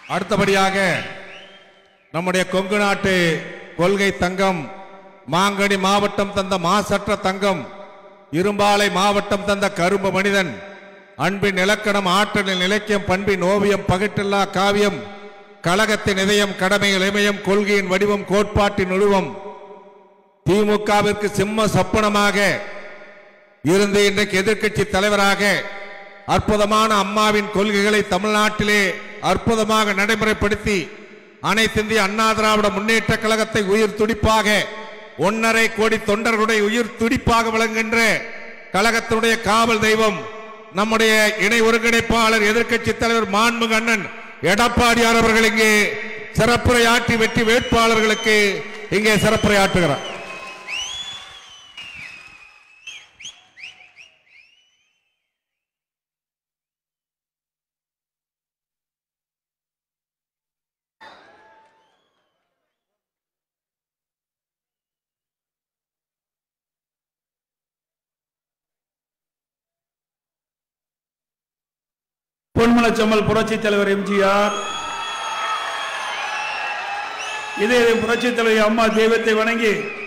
அடுத்தபடியாக நம்முடைய கொங்கு நாட்டு கொள்கை தங்கம் மாங்கனி மாவட்டம் தந்த மாசற்ற தங்கம் இரும்பாலை மாவட்டம் தந்த கரும்பு மனிதன் அன்பின் இலக்கணம் ஆற்றலின் இலக்கியம் பண்பின் ஓவியம் பகிட்டில்லா காவியம் கழகத்தின் இதயம் கடமையில் இமயம் கொள்கையின் வடிவம் கோட்பாட்டின் உருவம் திமுகவிற்கு சிம்ம சொப்பனமாக இருந்து இன்றைக்கு எதிர்க்கட்சி தலைவராக அற்புதமான அம்மாவின் கொள்கைகளை தமிழ்நாட்டிலே அற்புதமாக நடைமுறைப்படுத்தி அனைத்திந்திய அண்ணா திராவிட முன்னேற்ற கழகத்தை உயிர் துடிப்பாக ஒன்னரை கோடி தொண்டர்களுடைய உயிர் துடிப்பாக விளங்குகின்ற கழகத்தினுடைய காவல் தெய்வம் நம்முடைய இணை ஒருங்கிணைப்பாளர் எதிர்க்கட்சி தலைவர் மாண்புமிகு அண்ணன் எடப்பாடியார் அவர்கள் இங்கே சிறப்புரையாற்றி வெற்றி வேட்பாளர்களுக்கு இங்கே சிறப்புரையாற்றுகிறார் பொன்மனச்சம்மல் புரட்சி தலைவர் எம்ஜிஆர் இதே புரட்சி தலைவர் அம்மா தெய்வத்தை வணங்கி